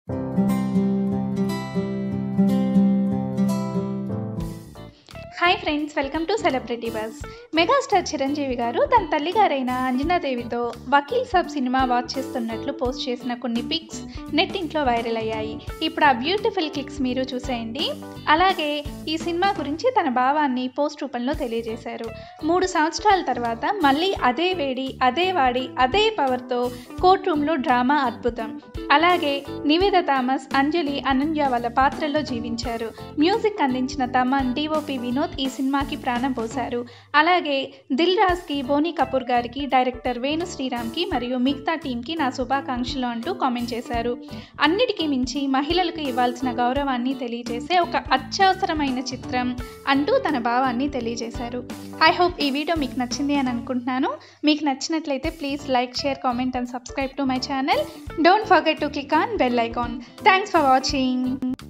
hi friends welcome to celebrity buzz megastar Chiranjeevi గారు తన తల్లిగారైన అంజనాదేవితో వకీల్ సాబ్ సినిమా వాచ్ చేస్తున్నట్లు పోస్ట్ చేసిన కొన్ని పిక్స్ నెట్ ఇంట్లో వైరల్ అయ్యాయి ఇప్పుడు ఆ బ్యూటిఫుల్ క్లిక్స్ మీరు చూసేయండి అలాగే ఈ సినిమా గురించి తన భావాన్ని పోస్ట్ రూపంలో తెలియజేశారు మూడు సంవత్సరాల తర్వాత మళ్ళీ అదే వేడి అదే వాడి అదే పవర్తో కోర్ట్ రూమ్లో డ్రామా అద్భుతం అలాగే నివేద థామస్ అంజలి అనన్య వాళ్ళ పాత్రలో జీవించారు మ్యూజిక్ అందించిన తమన్ డిఓపి వినోద్ ఈ సినిమాకి ప్రాణం పోశారు అలాగే దిల్ రాజ్కి బోనీ కపూర్ గారికి డైరెక్టర్ వేణు శ్రీరామ్కి మరియు మిగతా టీంకి నా శుభాకాంక్షలు అంటూ కామెంట్ చేశారు అన్నిటికీ మించి మహిళలకు ఇవ్వాల్సిన గౌరవాన్ని తెలియజేసే ఒక అత్యవసరమైన చిత్రం అంటూ తన భావాన్ని తెలియజేశారు ఐ హోప్ ఈ వీడియో మీకు నచ్చింది అని అనుకుంటున్నాను మీకు నచ్చినట్లయితే please like share comment and subscribe to my channel don't forget to click on bell icon thanks for watching